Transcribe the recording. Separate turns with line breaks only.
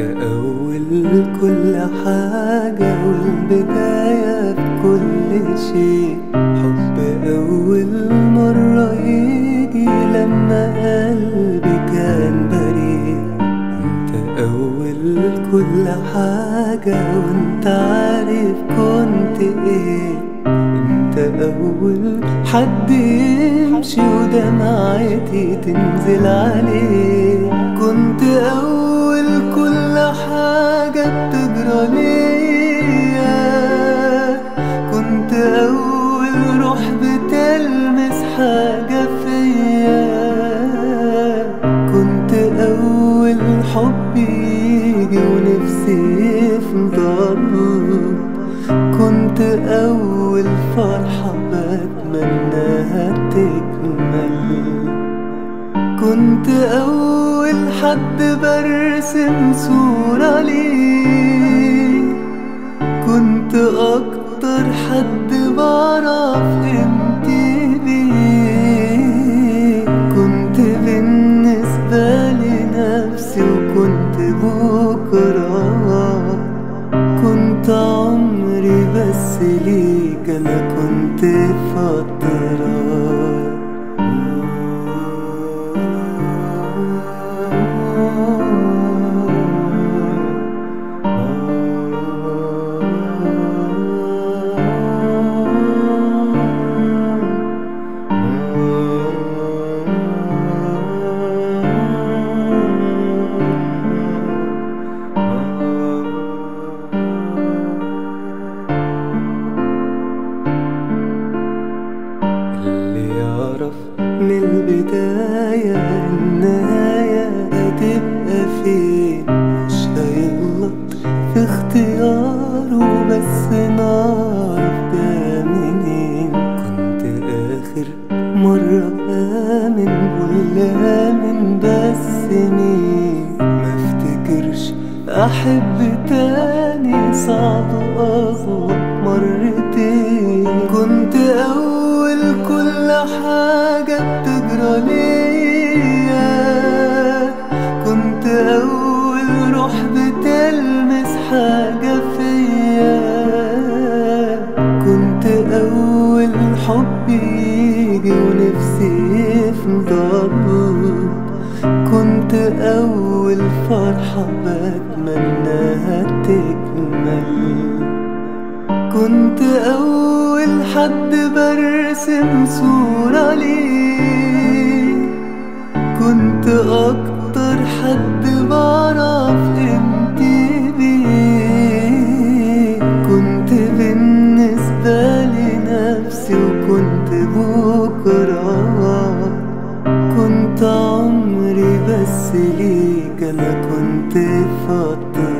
أول كل حاجة والبداية في كل شيء حب أول مرة يجي لما قلبي كان بريء انت أول كل حاجة وانت عارف كنت ايه انت أول حد يمشي ودمعتي تنزل عليه كنت أول كل حاجة بتجرى ليا كنت أول روح بتلمس حاجة فيا كنت أول حب يجي ونفسي يفضل كنت أول فرحة بتمناها تكمل كنت أول حد برسم صورة ليه كنت أكتر حد بعرف قيمتي بيه كنت بالنسبة لنفسي وكنت بكرة كنت عمري بس ليك أنا كنت فترة اللي يعرف من البداية النهاية هتبقى فين مش هيغلط في اختياره بس نعرف ده منين كنت آخر مرة آمن ولا آمن بس مين ما افتكرش أحب تاني صعب أغلط مرتين كنت أول كل حاجة بتجرى ليا كنت أول روح بتلمس حاجة فيا كنت أول حب يجي ونفسي يفضل كنت أول فرحة بتمناها تكمل كنت أول حد برسم صورة ليه كنت أكتر حد بعرف قيمتي بيه كنت بالنسبة لنفسي وكنت بكرة كنت عمري بس ليك أنا كنت فترة